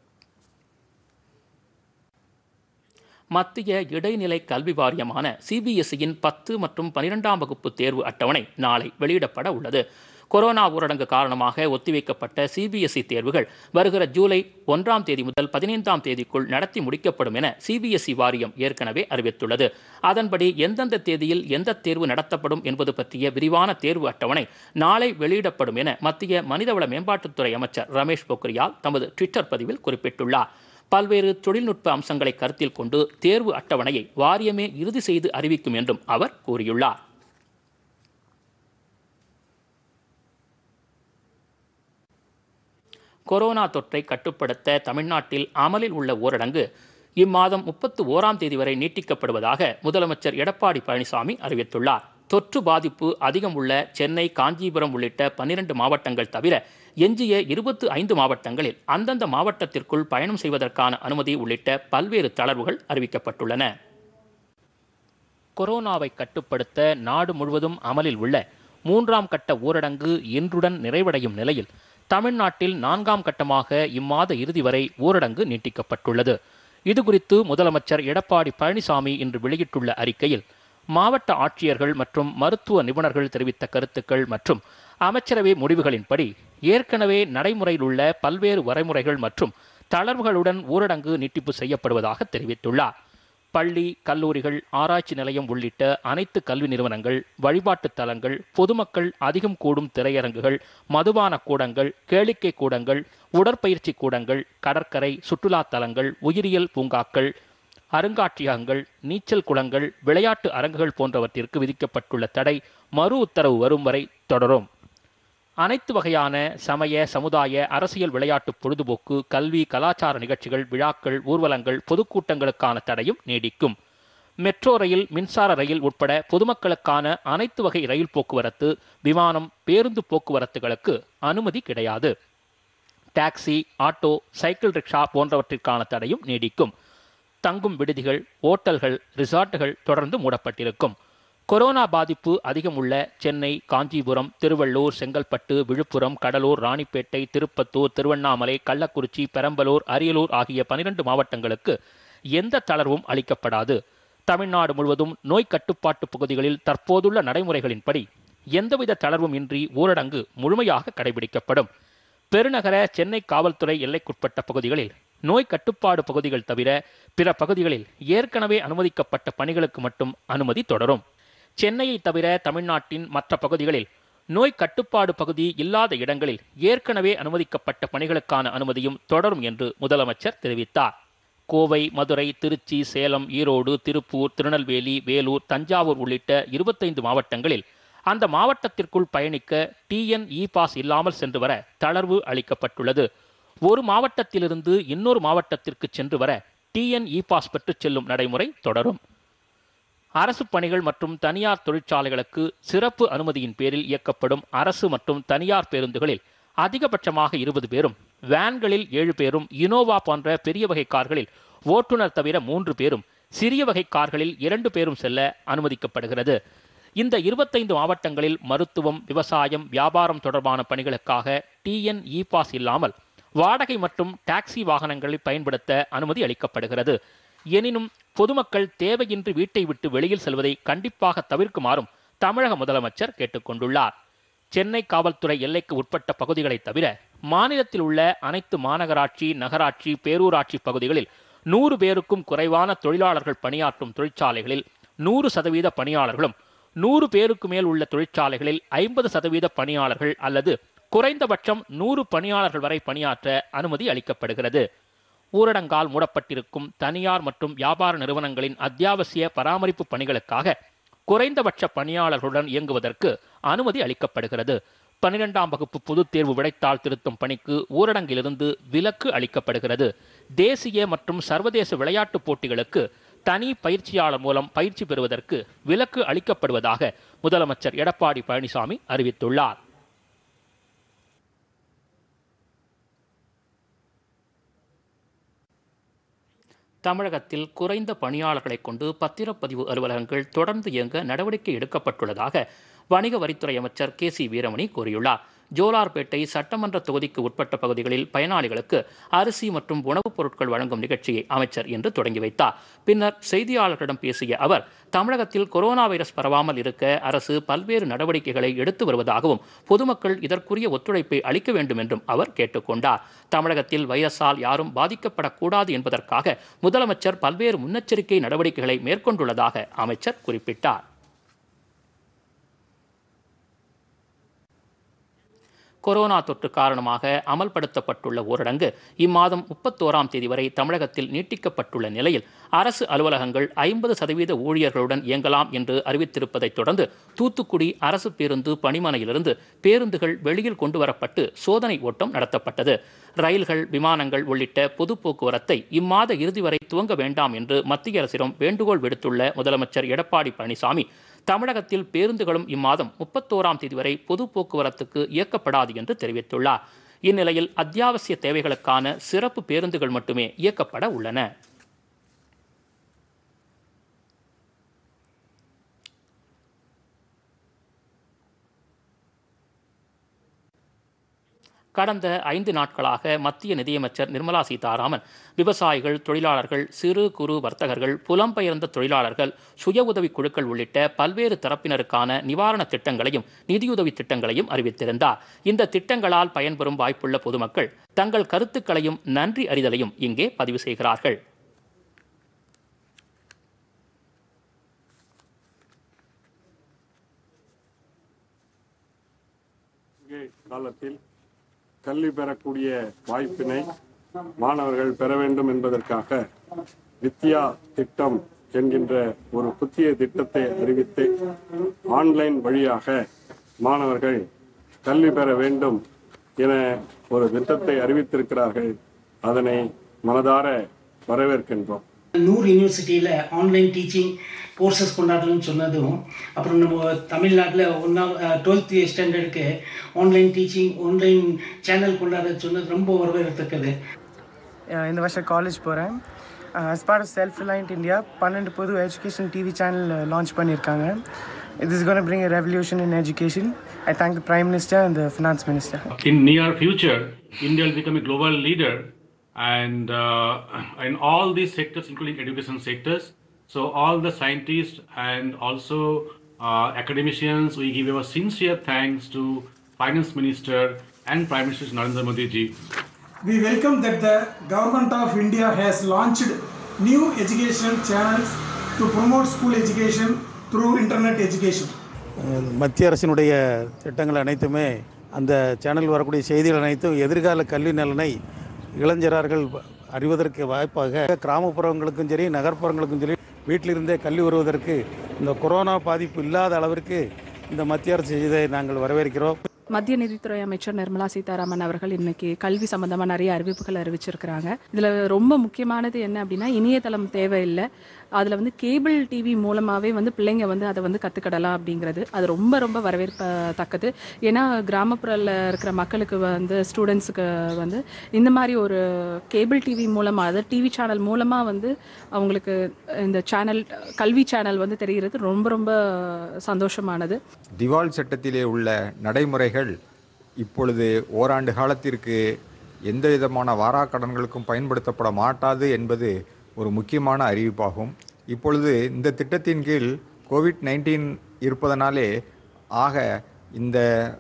மத்திய இடைநிலை கல்வி வாரியமான சிபிஎஸ்இயின் பத்து மற்றும் பனிரெண்டாம் வகுப்பு தேர்வு அட்டவணை நாளை வெளியிடப்பட உள்ளது கொரோனா ஊரடங்கு காரணமாக ஒத்திவைக்கப்பட்ட சிபிஎஸ்இ தேர்வுகள் வருகிற ஜூலை ஒன்றாம் தேதி முதல் பதினைந்தாம் தேதிக்குள் நடத்தி முடிக்கப்படும் என சிபிஎஸ்இ வாரியம் ஏற்கனவே அறிவித்துள்ளது அதன்படி எந்தெந்த தேதியில் எந்த தேர்வு நடத்தப்படும் என்பது பற்றிய விரிவான தேர்வு அட்டவணை நாளை வெளியிடப்படும் என மத்திய மனிதவள மேம்பாட்டுத்துறை அமைச்சர் ரமேஷ் பொக்ரியால் தமது ட்விட்டர் பதிவில் குறிப்பிட்டுள்ளார் பல்வேறு தொழில்நுட்ப அம்சங்களை கருத்தில் கொண்டு தேர்வு அட்டவணையை வாரியமே இறுதி செய்து அறிவிக்கும் என்றும் அவர் கூறியுள்ளார் கொரோனா தொற்றை கட்டுப்படுத்த தமிழ்நாட்டில் அமலில் உள்ள ஊரடங்கு இம்மாதம் முப்பத்து ஓராம் தேதி வரை நீட்டிக்கப்படுவதாக முதலமைச்சர் எடப்பாடி பழனிசாமி அறிவித்துள்ளார் தொற்று பாதிப்பு அதிகம் உள்ள சென்னை காஞ்சிபுரம் உள்ளிட்ட பன்னிரண்டு மாவட்டங்கள் தவிர எஞ்சிய இருபத்து ஐந்து மாவட்டங்களில் அந்தந்த மாவட்டத்திற்குள் பயணம் செய்வதற்கான அனுமதி உள்ளிட்ட பல்வேறு தளர்வுகள் அறிவிக்கப்பட்டுள்ளன கொரோனாவை கட்டுப்படுத்த நாடு முழுவதும் அமலில் உள்ள மூன்றாம் கட்ட ஊரடங்கு இன்றுடன் நிறைவடையும் நிலையில் தமிழ்நாட்டில் நான்காம் கட்டமாக இம்மாத இறுதி வரை ஊரடங்கு நீட்டிக்கப்பட்டுள்ளது இதுகுறித்து முதலமைச்சர் எடப்பாடி பழனிசாமி இன்று வெளியிட்டுள்ள அறிக்கையில் மாவட்ட ஆட்சியர்கள் மற்றும் மருத்துவ நிபுணர்கள் தெரிவித்த கருத்துக்கள் மற்றும் அமைச்சரவை முடிவுகளின்படி ஏற்கனவே நடைமுறையில் உள்ள பல்வேறு வரைமுறைகள் மற்றும் தளர்வுகளுடன் ஊரடங்கு நீட்டிப்பு செய்யப்படுவதாக தெரிவித்துள்ளார் பள்ளி கல்லூரிகள் ஆராய்ச்சி நிலையம் உள்ளிட்ட அனைத்து கல்வி நிறுவனங்கள் வழிபாட்டுத் தலங்கள் பொதுமக்கள் அதிகம் கூடும் திரையரங்குகள் மதுபான கூடங்கள் கேளிக்கை கூடங்கள் உடற்பயிற்சி கூடங்கள் கடற்கரை சுற்றுலா தலங்கள் உயிரியல் பூங்காக்கள் அருங்காட்சியகங்கள் நீச்சல் குளங்கள் விளையாட்டு அரங்குகள் போன்றவற்றிற்கு விதிக்கப்பட்டுள்ள தடை மறு உத்தரவு வரும் வரை தொடரும் அனைத்து வகையான சமய சமுதாய அரசியல் விளையாட்டு பொழுதுபோக்கு கல்வி கலாச்சார நிகழ்ச்சிகள் விழாக்கள் ஊர்வலங்கள் பொதுக்கூட்டங்களுக்கான தடையும் நீடிக்கும் மெட்ரோ ரயில் மின்சார ரயில் உட்பட பொதுமக்களுக்கான அனைத்து வகை ரயில் போக்குவரத்து விமானம் பேருந்து போக்குவரத்துகளுக்கு அனுமதி கிடையாது டாக்ஸி ஆட்டோ சைக்கிள் ரிக்ஷா போன்றவற்றிற்கான தடையும் நீடிக்கும் தங்கும் விடுதிகள் ஓட்டல்கள் ரிசார்ட்டுகள் தொடர்ந்து மூடப்பட்டிருக்கும் கொரோனா பாதிப்பு அதிகம் உள்ள சென்னை காஞ்சிபுரம் திருவள்ளூர் செங்கல்பட்டு விழுப்புரம் கடலூர் ராணிப்பேட்டை திருப்பத்தூர் திருவண்ணாமலை கள்ளக்குறிச்சி பெரம்பலூர் அரியலூர் ஆகிய பனிரெண்டு மாவட்டங்களுக்கு எந்த தளர்வும் அளிக்கப்படாது தமிழ்நாடு முழுவதும் நோய் கட்டுப்பாட்டு பகுதிகளில் தற்போதுள்ள நடைமுறைகளின்படி எந்தவித தளர்வும் இன்றி ஊரடங்கு முழுமையாக கடைபிடிக்கப்படும் பெருநகர சென்னை காவல்துறை எல்லைக்குட்பட்ட பகுதிகளில் நோய் கட்டுப்பாடு பகுதிகள் தவிர பிற பகுதிகளில் ஏற்கனவே அனுமதிக்கப்பட்ட பணிகளுக்கு மட்டும் அனுமதி தொடரும் சென்னையை தவிர தமிழ்நாட்டின் மற்ற பகுதிகளில் நோய் கட்டுப்பாடு பகுதி இல்லாத இடங்களில் ஏற்கனவே அனுமதிக்கப்பட்ட பணிகளுக்கான அனுமதியும் தொடரும் என்று முதலமைச்சர் தெரிவித்தார் கோவை மதுரை திருச்சி சேலம் ஈரோடு திருப்பூர் திருநெல்வேலி வேலூர் தஞ்சாவூர் உள்ளிட்ட இருபத்தைந்து மாவட்டங்களில் அந்த மாவட்டத்திற்குள் பயணிக்க டிஎன் இ பாஸ் இல்லாமல் சென்று வர தளர்வு அளிக்கப்பட்டுள்ளது ஒரு மாவட்டத்திலிருந்து இன்னொரு மாவட்டத்திற்கு சென்று வர டிஎன் இ பாஸ் பெற்றுச் செல்லும் நடைமுறை தொடரும் அரசு பணிகள் மற்றும் தனியார் தொழிற்சாலைகளுக்கு சிறப்பு அனுமதியின் பேரில் இயக்கப்படும் அரசு மற்றும் தனியார் பேருந்துகளில் அதிகபட்சமாக இருபது பேரும் வேன்களில் ஏழு பேரும் இனோவா போன்ற பெரிய வகை கார்களில் ஓட்டுநர் தவிர மூன்று பேரும் சிறிய வகை கார்களில் இரண்டு பேரும் செல்ல அனுமதிக்கப்படுகிறது இந்த இருபத்தைந்து மாவட்டங்களில் மருத்துவம் விவசாயம் வியாபாரம் தொடர்பான பணிகளுக்காக டிஎன் இ பாஸ் இல்லாமல் வாடகை மற்றும் டாக்ஸி வாகனங்களை பயன்படுத்த அனுமதி அளிக்கப்படுகிறது எனினும் பொதுமக்கள் தேவையின்றி வீட்டை விட்டு வெளியில் செல்வதை கண்டிப்பாக தவிர்க்குமாறும் தமிழக முதலமைச்சர் கேட்டுக்கொண்டுள்ளார் சென்னை காவல்துறை எல்லைக்கு உட்பட்ட பகுதிகளை தவிர மாநிலத்தில் உள்ள அனைத்து மாநகராட்சி நகராட்சி பேரூராட்சி பகுதிகளில் நூறு பேருக்கும் குறைவான தொழிலாளர்கள் பணியாற்றும் தொழிற்சாலைகளில் நூறு சதவீத பணியாளர்களும் நூறு பேருக்கு மேல் உள்ள தொழிற்சாலைகளில் ஐம்பது சதவீத பணியாளர்கள் அல்லது குறைந்தபட்சம் நூறு பணியாளர்கள் வரை பணியாற்ற அனுமதி அளிக்கப்படுகிறது ஊரடங்கால் மூடப்பட்டிருக்கும் தனியார் மற்றும் வியாபார நிறுவனங்களின் அத்தியாவசிய பராமரிப்பு பணிகளுக்காக குறைந்தபட்ச பணியாளர்களுடன் இயங்குவதற்கு அனுமதி அளிக்கப்படுகிறது பன்னிரெண்டாம் வகுப்பு பொதுத் தேர்வு விடைத்தாள் திருத்தும் பணிக்கு ஊரடங்கிலிருந்து விலக்கு அளிக்கப்படுகிறது தேசிய மற்றும் சர்வதேச விளையாட்டுப் போட்டிகளுக்கு தனி பயிற்சியாளர் மூலம் பயிற்சி பெறுவதற்கு விலக்கு அளிக்கப்படுவதாக முதலமைச்சர் எடப்பாடி பழனிசாமி அறிவித்துள்ளார் தமிழகத்தில் குறைந்த பணியாளர்களை கொண்டு பத்திரப்பதிவு அலுவலகங்கள் தொடர்ந்து இயங்க நடவடிக்கை எடுக்கப்பட்டுள்ளதாக வணிக வரித்துறை அமைச்சர் கே சி வீரமணி கூறியுள்ளார் ஜோலார்பேட்டை சட்டமன்ற தொகுதிக்கு உட்பட்ட பகுதிகளில் பயனாளிகளுக்கு அரிசி மற்றும் உணவுப் பொருட்கள் வழங்கும் நிகழ்ச்சியை அமைச்சர் இன்று தொடங்கி வைத்தார் பின்னர் செய்தியாளர்களிடம் பேசிய அவர் தமிழகத்தில் கொரோனா வைரஸ் பரவாமல் இருக்க அரசு பல்வேறு நடவடிக்கைகளை எடுத்து வருவதாகவும் பொதுமக்கள் இதற்குரிய ஒத்துழைப்பை அளிக்க வேண்டும் என்றும் அவர் கேட்டுக்கொண்டார் தமிழகத்தில் வைரஸால் யாரும் பாதிக்கப்படக்கூடாது என்பதற்காக முதலமைச்சர் பல்வேறு முன்னெச்சரிக்கை நடவடிக்கைகளை மேற்கொண்டுள்ளதாக அமைச்சர் குறிப்பிட்டார் கொரோனா தொற்று காரணமாக அமல்படுத்தப்பட்டுள்ள ஊரடங்கு இம்மாதம் முப்பத்தோராம் தேதி வரை தமிழகத்தில் நீட்டிக்கப்பட்டுள்ள நிலையில் அரசு அலுவலகங்கள் ஐம்பது சதவீத ஊழியர்களுடன் இயங்கலாம் என்று அறிவித்திருப்பதைத் தொடர்ந்து தூத்துக்குடி அரசு பேருந்து பணிமனையிலிருந்து பேருந்துகள் வெளியில் கொண்டு வரப்பட்டு சோதனை ஓட்டம் நடத்தப்பட்டது ரயில்கள் விமானங்கள் உள்ளிட்ட பொது போக்குவரத்தை இம்மாத இறுதி வரை துவங்க வேண்டாம் என்று மத்திய அரசிடம் வேண்டுகோள் விடுத்துள்ள முதலமைச்சர் எடப்பாடி பழனிசாமி தமிழகத்தில் பேருந்துகளும் இம்மாதம் முப்பத்தோராம் தேதி வரை பொது போக்குவரத்துக்கு இயக்கப்படாது என்று தெரிவித்துள்ளார் இந்நிலையில் அத்தியாவசிய தேவைகளுக்கான சிறப்பு பேருந்துகள் மட்டுமே இயக்கப்பட உள்ளன கடந்த ஐந்து நாட்களாக மத்திய நிதியமைச்சர் நிர்மலா சீதாராமன் விவசாயிகள் தொழிலாளர்கள் சிறு குறு வர்த்தகர்கள் புலம்பெயர்ந்த தொழிலாளர்கள் சுய உதவி குழுக்கள் உள்ளிட்ட பல்வேறு தரப்பினருக்கான நிவாரண திட்டங்களையும் நிதியுதவி திட்டங்களையும் அறிவித்திருந்தார் இந்த திட்டங்களால் பயன்பெறும் வாய்ப்புள்ள பொதுமக்கள் தங்கள் கருத்துக்களையும் நன்றி அறிதலையும் இங்கே பதிவு செய்கிறார்கள் பண்டிகை காலத்தில் கல்வி பெறக்கூடிய வாய்ப்பினை மாணவர்கள் பெற வேண்டும் என்பதற்காக வித்யா திட்டம் என்கின்ற ஒரு புதிய திட்டத்தை அறிவித்து ஆன்லைன் வழியாக மாணவர்கள் கல்வி பெற வேண்டும் என ஒரு திட்டத்தை அறிவித்திருக்கிறார்கள் அதனை மனதார வரவேற்கின்றோம் நூறு யூனிவர்சிட்டியில் ஆன்லைன் டீச்சிங் கோர்சஸ் கொண்டாடணும்னு சொன்னதும் அப்புறம் நம்ம தமிழ்நாட்டில் ஒன்றா டுவெல்த் ஸ்டாண்டர்டுக்கு ஆன்லைன் டீச்சிங் ஆன்லைன் சேனல் கொண்டாட சொன்னது ரொம்ப வரவேற்கத்தக்கது அஹ் இந்த வருஷம் காலேஜ் போகிறேன் as part of self reliant India பன்னெண்டு பொது எஜுகேஷன் டிவி சேனல் லான்ச் பண்ணியிருக்காங்க இது is gonna bring a revolution in education i thank the prime minister and the finance minister in near future, India will become a global leader and uh, in all these sectors, including education sectors. So all the scientists and also uh, academicians, we give our sincere thanks to Finance Minister and Prime Minister Narendra Modi ji. We welcome that the government of India has launched new education channels to promote school education through internet education. மத்திய அரசினுடைய திட்டங்கள் அனைத்துமே அந்த channel வரக்கூடிய செய்திகள் அனைத்தும் எதிர்கால கல்வி நலனை இளைஞர்கள் அறிவதற்கு வாய்ப்பாக கிராமப்புறங்களுக்கும் சரி நகர்ப்புறங்களுக்கும் சரி வீட்டிலிருந்தே கல்வி வருவதற்கு இந்த கொரோனா பாதிப்பு இல்லாத அளவிற்கு இந்த மத்திய அரசு செய்ததை நாங்கள் வரவேற்கிறோம் மத்திய நிதித்துறை அமைச்சர் நிர்மலா சீதாராமன் அவர்கள் இன்னைக்கு கல்வி சம்பந்தமா நிறைய அறிவிப்புகள் அறிவிச்சிருக்கிறாங்க இதுல ரொம்ப முக்கியமானது என்ன அப்படின்னா இணையதளம் தேவையில்லை அதுல வந்து கேபிள் டிவி மூலமாவே வந்து பிள்ளைங்க வந்து அதை வந்து கத்துக்கிடலாம் அப்படிங்கிறது அது ரொம்ப ரொம்ப வரவேற்பத்தக்கது ஏன்னா கிராமப்புறத்தில் இருக்கிற மக்களுக்கு வந்து ஸ்டூடெண்ட்ஸுக்கு வந்து இந்த மாதிரி ஒரு கேபிள் டிவி மூலமா அதாவது டிவி சேனல் மூலமா வந்து அவங்களுக்கு இந்த சேனல் கல்வி சேனல் வந்து தெரிகிறது ரொம்ப ரொம்ப சந்தோஷமானது திவால் சட்டத்திலே உள்ள நடைமுறைகள் இப்பொழுது ஓராண்டு காலத்திற்கு எந்த விதமான வாராக்கடன்களுக்கும் பயன்படுத்தப்பட மாட்டாது என்பது ஒரு முக்கியமான அறிவிப்பாகும் இப்பொழுது இந்த திட்டத்தின் கீழ் கோவிட் நைன்டீன் இருப்பதனாலே ஆக இந்த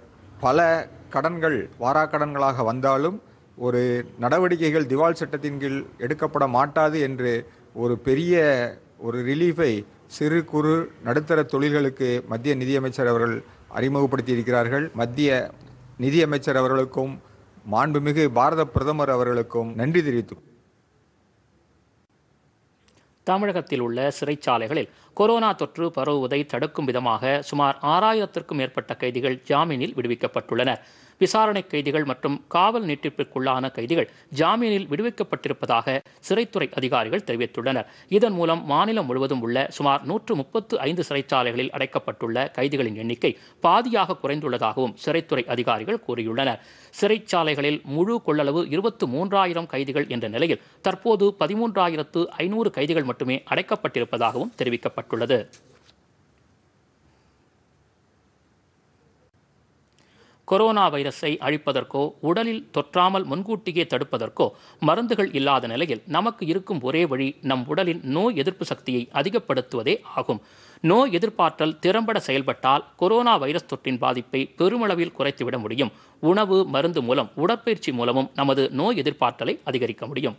பல கடன்கள் வாராக்கடன்களாக வந்தாலும் ஒரு நடவடிக்கைகள் திவால் சட்டத்தின் கீழ் எடுக்கப்பட மாட்டாது என்று ஒரு பெரிய ஒரு ரிலீஃபை சிறு குறு நடுத்தர தொழில்களுக்கு மத்திய நிதியமைச்சர் அவர்கள் அறிமுகப்படுத்தி இருக்கிறார்கள் மத்திய நிதியமைச்சர் அவர்களுக்கும் மாண்புமிகு பாரத பிரதமர் அவர்களுக்கும் நன்றி தெரிவித்து தமிழகத்தில் உள்ள சிறைச்சாலைகளில் கொரோனா தொற்று பரவுவதை தடுக்கும் விதமாக சுமார் ஆறாயிரத்திற்கும் மேற்பட்ட கைதிகள் ஜாமீனில் விடுவிக்கப்பட்டுள்ளனர் விசாரணை கைதிகள் மற்றும் காவல் நீட்டிப்பிற்குள்ளான கைதிகள் ஜாமீனில் விடுவிக்கப்பட்டிருப்பதாக சிறைத்துறை அதிகாரிகள் தெரிவித்துள்ளனர் இதன் மூலம் மாநிலம் முழுவதும் உள்ள சுமார் நூற்று முப்பத்து ஐந்து சிறைச்சாலைகளில் அடைக்கப்பட்டுள்ள கைதிகளின் எண்ணிக்கை பாதியாக குறைந்துள்ளதாகவும் சிறைத்துறை அதிகாரிகள் கூறியுள்ளனர் சிறைச்சாலைகளில் முழு கொள்ளளவு இருபத்து மூன்றாயிரம் கைதிகள் என்ற நிலையில் தற்போது பதிமூன்றாயிரத்து ஐநூறு கைதிகள் மட்டுமே அடைக்கப்பட்டிருப்பதாகவும் தெரிவிக்கப்பட்டுள்ளது கொரோனா வைரஸை அழிப்பதற்கோ உடலில் தொற்றாமல் முன்கூட்டியே தடுப்பதற்கோ மருந்துகள் இல்லாத நிலையில் நமக்கு இருக்கும் ஒரே வழி நம் உடலின் நோய் எதிர்ப்பு சக்தியை அதிகப்படுத்துவதே ஆகும் நோய் எதிர்ப்பாற்றல் திறம்பட செயல்பட்டால் கொரோனா வைரஸ் தொற்றின் பாதிப்பை பெருமளவில் குறைத்துவிட முடியும் உணவு மருந்து மூலம் உடற்பயிற்சி மூலமும் நமது நோய் எதிர்ப்பாற்றலை அதிகரிக்க முடியும்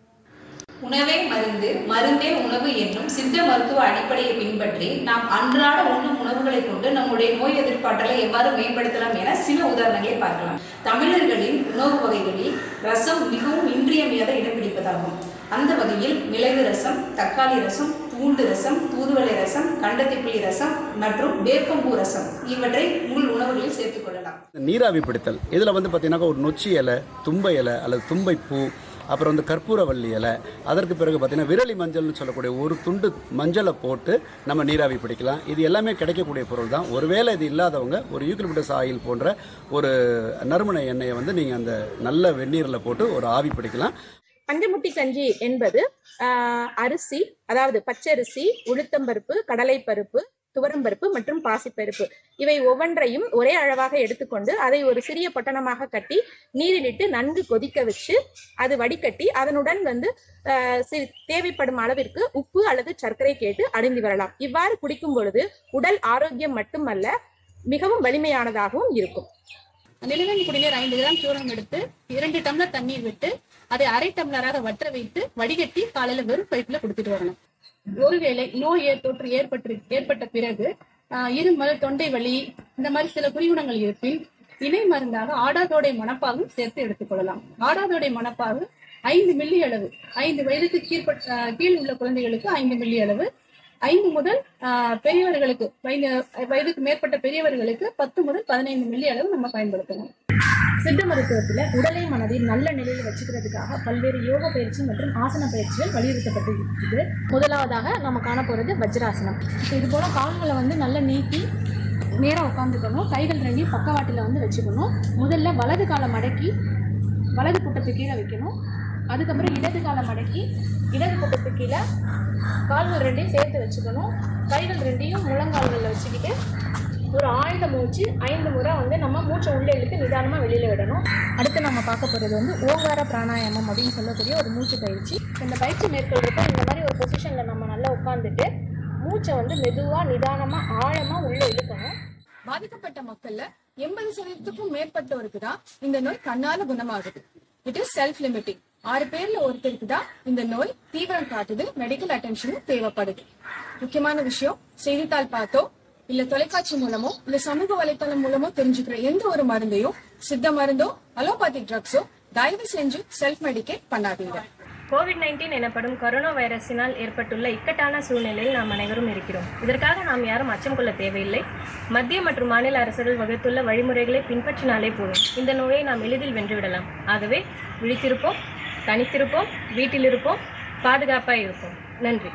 உணவே மருந்து மருந்தே உணவு என்னும் சித்த மருத்துவ அடிப்படையை பின்பற்றி நாம் அன்றாட உண்ணும் உணவுகளை கொண்டு நம்முடைய நோய் எதிர்ப்பாற்றலை எவ்வாறு மேம்படுத்தலாம் என சில உதாரணங்களை பார்க்கலாம் தமிழர்களின் உணவு வகைகளில் ரசம் மிகவும் இன்றியமையாத இடம் பிடிப்பதாகும் அந்த வகையில் மிளகு ரசம் தக்காளி ரசம் பூண்டு ரசம் தூதுவளை ரசம் கண்டத்திப்பிளி ரசம் மற்றும் வேப்பம்பூ ரசம் இவற்றை உங்கள் உணவுகளில் சேர்த்துக் கொள்ளலாம் நீராவி பிடித்தல் இதில் வந்து பார்த்தீங்கன்னாக்கா ஒரு நொச்சி இலை தும்பை இலை அல்லது தும்பை பூ அப்புறம் வந்து கற்பூரவள்ளி இலை அதற்கு பிறகு பார்த்தீங்கன்னா விரலி மஞ்சள்னு சொல்லக்கூடிய ஒரு துண்டு மஞ்சளை போட்டு நம்ம நீராவி பிடிக்கலாம் இது எல்லாமே கிடைக்கக்கூடிய பொருள் தான் ஒருவேளை இது இல்லாதவங்க ஒரு யூக்கலிப்டஸ் ஆயில் போன்ற ஒரு நறுமண எண்ணெயை வந்து நீங்கள் அந்த நல்ல வெந்நீரில் போட்டு ஒரு ஆவி பிடிக்கலாம் பஞ்சமுட்டி கஞ்சி என்பது ஆஹ், அரிசி அதாவது பச்சரிசி உளுத்தம்பருப்பு கடலைப்பருப்பு துவரம்பருப்பு மற்றும் பாசிப்பருப்பு இவை ஒவ்வொன்றையும் ஒரே அளவாக எடுத்துக்கொண்டு அதை ஒரு சிறிய பொட்டணமாக கட்டி நீரிலிட்டு நன்கு கொதிக்க வச்சு அது வடிகட்டி அதனுடன் வந்து ஆஹ், சி- தேவைப்படும் அளவிற்கு உப்பு அல்லது சர்க்கரை கேட்டு அடைந்து வரலாம் இவ்வாறு குடிக்கும் பொழுது உடல் ஆரோக்கியம் மட்டுமல்ல மிகவும் வலிமையானதாகவும் இருக்கும் நிலவேணி குடிநீர் ஐந்து கிராம் சூரணம் எடுத்து இரண்டு டம்ளர் தண்ணீர் விட்டு அதை அரை டம்ளராக வற்ற வைத்து வடிகட்டி காலையில வெறும் பைப்புல கொடுத்துட்டு வரணும் ஒருவேளை நோய் ஏ- தொற்று ஏற்பட்டு ஏற்பட்ட பிறகு ஆஹ், இருமல் தொண்டை வலி இந்த மாதிரி சில குறிகுணங்கள் இருப்பின் இணை மருந்தாக ஆடாதோடை மணப்பாகும் சேர்த்து எடுத்துக்கொள்ளலாம் ஆடாதோடை மணப்பாகு ஐந்து மில்லி அளவு ஐந்து வயதுக்கு கீழ்பட் ஆஹ், கீழ் உள்ள குழந்தைகளுக்கு ஐந்து மில்லி அளவு ஐந்து முதல் ஆஹ், பெரியவர்களுக்கு ஐந்து வயதுக்கு மேற்பட்ட பெரியவர்களுக்கு பத்து முதல் பதினைந்து மில்லி அளவு நம்ம பயன்படுத்தணும் சித்த மருத்துவத்துல உடலை மனதை நல்ல நிலையில வச்சுக்கிறதுக்காக பல்வேறு யோக பயிற்சி மற்றும் ஆசன பயிற்சிகள் வலியுறுத்தப்பட்டு இருக்குது முதலாவதாக நம்ம காண போறது வஜ்ராசனம் இப்போ இது போல கால்களை வந்து நல்லா நீட்டி நேராக உட்காந்துக்கணும் கைகள் ரெண்டையும் பக்கவாட்டில் வந்து வச்சுக்கணும் முதல்ல வலது காலை மடக்கி வலது புட்டத்து கீழே வைக்கணும் அதுக்கப்புறம் இடது காலை மடக்கி இடது புட்டத்து கீழே கால்கள் ரெண்டையும் சேர்த்து வச்சுக்கணும் கைகள் ரெண்டையும் முழங்கால்களில் வச்சுக்கிட்டு ஒரு ஆழ்ந்த மூச்சு ஐந்து முறை வந்து நம்ம மூச்சை உள்ளே இழுத்து நிதானமாக வெளியில் விடணும் அடுத்து நம்ம பார்க்க போகிறது வந்து ஓங்கார பிராணாயாமம் அப்படின்னு சொல்லக்கூடிய ஒரு மூச்சு பயிற்சி இந்த பயிற்சி மேற்கொள்றப்ப இந்த மாதிரி ஒரு பொசிஷனில் நம்ம நல்லா உட்காந்துட்டு மூச்சை வந்து மெதுவாக நிதானமாக ஆழமாக உள்ளே இழுக்கணும் பாதிக்கப்பட்ட மக்கள்ல எண்பது சதவீதத்துக்கும் மேற்பட்டவருக்கு தான் இந்த நோய் கண்ணால குணமாகுது இட் இஸ் செல்ஃப் லிமிட்டிங் ஆறு பேர்ல ஒருத்தருக்கு தான் இந்த நோய் தீவிரம் காட்டுது மெடிக்கல் அட்டென்ஷனும் தேவைப்படுது முக்கியமான விஷயம் செய்தித்தாள் பார்த்தோ இல்ல தொலைக்காட்சி மூலமோ இல்ல சமூக வலைத்தளம் மூலமோ தெரிஞ்சுக்கிற எந்த ஒரு மருந்தையும் சித்த மருந்தோ அலோபதிக் ட்ரக்ஸோ தயவு செஞ்சு செல்ஃப் மெடிகேட் பண்ணாதீங்க கோவிட் நைன்டீன் எனப்படும் கொரோனா வைரஸினால் ஏற்பட்டுள்ள இக்கட்டான சூழ்நிலையில் நாம் அனைவரும் இருக்கிறோம் இதற்காக நாம் யாரும் அச்சம் கொள்ள தேவையில்லை மத்திய மற்றும் மாநில அரசுகள் வகுத்துள்ள வழிமுறைகளை பின்பற்றினாலே போதும் இந்த நோயை நாம் எளிதில் வென்றுவிடலாம் ஆகவே விழித்திருப்போம் தனித்திருப்போம் வீட்டில் இருப்போம் பாதுகாப்பாக இருப்போம் நன்றி